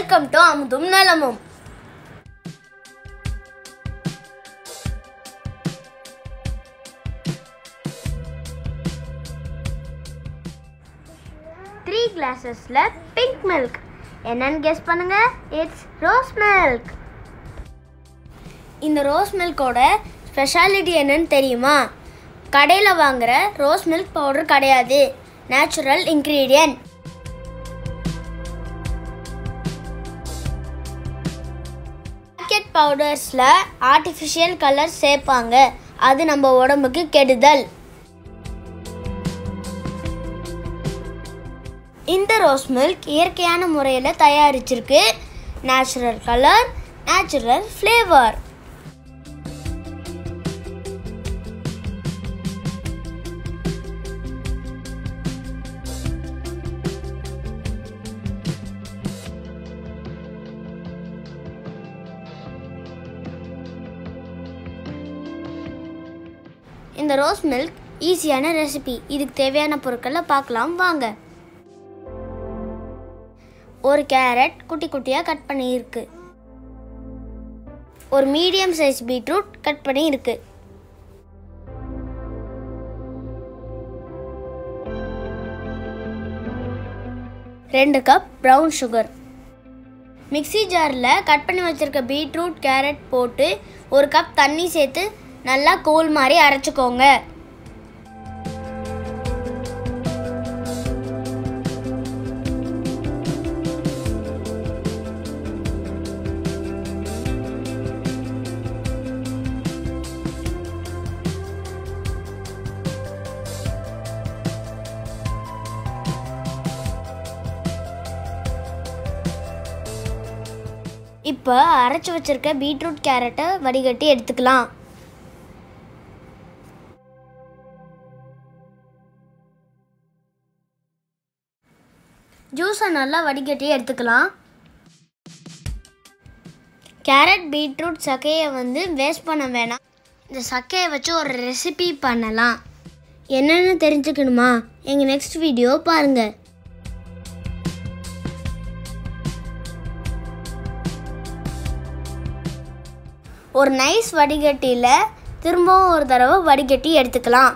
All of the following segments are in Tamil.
welcome to Amudhum Nalamum three கிளாஸஸில் பிங்க் மில்க் என்னன்னு கெஸ் பண்ணுங்க இட்ஸ் ரோஸ் மில்க் இந்த ரோஸ் மில்கோட ஸ்பெஷாலிட்டி என்னன்னு தெரியுமா கடையில் வாங்குற ரோஸ் மில்க் பவுடர் கிடையாது நேச்சுரல் இன்க்ரீடியன்ட் பேக்கெட் பவுடர்ஸில் ஆர்டிஃபிஷியல் கலர் சேர்ப்பாங்க அது நம்ம உடம்புக்கு கெடுதல் இந்த ரோஸ் மில்க் இயற்கையான முறையில் தயாரிச்சிருக்கு நேச்சுரல் கலர் நேச்சுரல் ஃப்ளேவர் இந்த ரோஸ் மில்க் ஈஸியான ரெசிபி இதுக்கு தேவையான பொருட்களை பார்க்கலாம் வாங்க ஒரு கேரட் குட்டி குட்டியாக கட் பண்ணியிருக்கு ஒரு மீடியம் சைஸ் பீட்ரூட் கட் பண்ணி இருக்கு ரெண்டு கப் ப்ரௌன் சுகர் மிக்ஸி ஜாரில் கட் பண்ணி வச்சிருக்க பீட்ரூட் கேரட் போட்டு ஒரு கப் தண்ணி சேர்த்து நல்லா கூழ் மாதிரி அரைச்சிக்கோங்க இப்போ அரைச்சி வச்சிருக்க பீட்ரூட் கேரட்டை வடிகட்டி எடுத்துக்கலாம் ஜூஸை நல்லா வடிகட்டி எடுத்துக்கலாம் கேரட் பீட்ரூட் சக்கையை வந்து வேஸ்ட் பண்ண வேணாம் இந்த சக்கையை வச்சு ஒரு ரெசிபி பண்ணலாம் என்னென்னு தெரிஞ்சுக்கணுமா எங்கள் நெக்ஸ்ட் வீடியோ பாருங்கள் ஒரு நைஸ் வடிகட்டியில் திரும்பவும் ஒரு தடவை வடிகட்டி எடுத்துக்கலாம்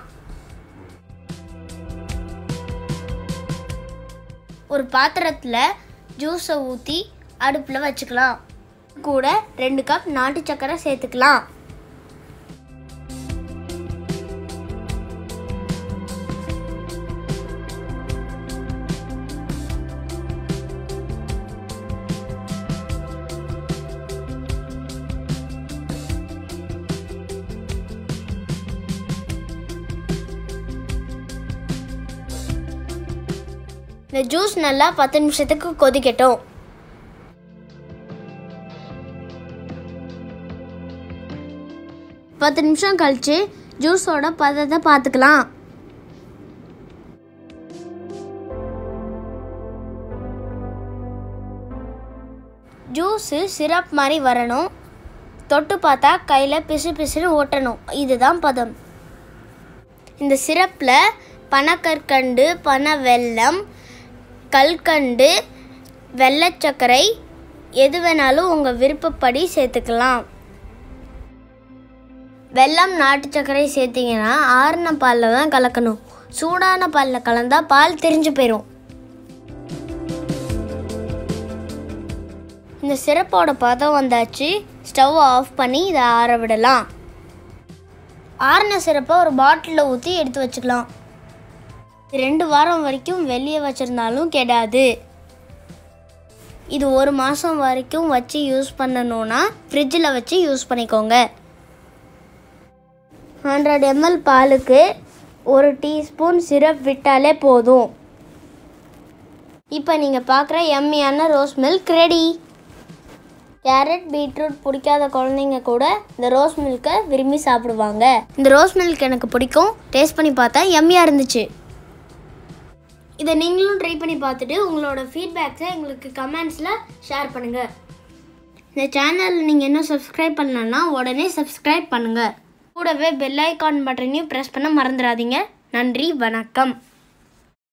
ஒரு பாத்திரத்தில் ஜூஸை ஊற்றி அடுப்பில் வச்சுக்கலாம் கூட ரெண்டு கப் நாட்டு சக்கரை சேர்த்துக்கலாம் இந்த ஜூஸ் நல்லா பத்து நிமிஷத்துக்கு கொதிக்கட்டும் பத்து நிமிஷம் கழிச்சு ஜூஸோட பதத்தை பார்த்துக்கலாம் ஜூஸு சிரப் மாதிரி வரணும் தொட்டு பார்த்தா கையில் பிசு பிசுன்னு ஓட்டணும் இதுதான் பதம் இந்த சிரப்பில் பனக்கற்கண்டு பனை வெல்லம் கல்கண்டு வெள்ளச்சர்க்கரை எது வேணாலும் உங்கள் விருப்பப்படி சேர்த்துக்கலாம் வெல்லம் நாட்டு சர்க்கரை சேர்த்திங்கன்னா ஆறின பாலில் தான் கலக்கணும் சூடான பாலில் கலந்தால் பால் தெரிஞ்சு போயிடும் இந்த சிறப்போட பதம் வந்தாச்சு ஸ்டவ் ஆஃப் பண்ணி இதை ஆற விடலாம் ஆறின சிறப்பை ஒரு பாட்டிலில் ஊற்றி எடுத்து வச்சுக்கலாம் ரெண்டு வாரம் வரைக்கும் வெளியே வச்சுருந்தாலும் கெடாது இது ஒரு மாதம் வரைக்கும் வச்சு யூஸ் பண்ணணுன்னா ஃப்ரிட்ஜில் வச்சு யூஸ் பண்ணிக்கோங்க ஹண்ட்ரட் எம்எல் பாலுக்கு ஒரு டீஸ்பூன் சிரப் விட்டாலே போதும் இப்போ நீங்கள் பார்க்குற எம்மியான rose milk ready carrot beetroot பிடிக்காத குழந்தைங்க கூட இந்த ரோஸ் மில்க்கை விரும்பி சாப்பிடுவாங்க இந்த ரோஸ் மில்க் எனக்கு பிடிக்கும் டேஸ்ட் பண்ணி பார்த்தா எம்மியாக இருந்துச்சு இதை நீங்களும் ட்ரை பண்ணி பார்த்துட்டு உங்களோட ஃபீட்பேக்ஸை எங்களுக்கு கமெண்ட்ஸில் ஷேர் பண்ணுங்கள் இந்த சேனல் நீங்கள் இன்னும் சப்ஸ்கிரைப் பண்ணலன்னா உடனே சப்ஸ்கிரைப் பண்ணுங்கள் கூடவே பெல் ஐக்கான் பட்டனையும் ப்ரெஸ் பண்ண மறந்துடாதீங்க நன்றி வணக்கம்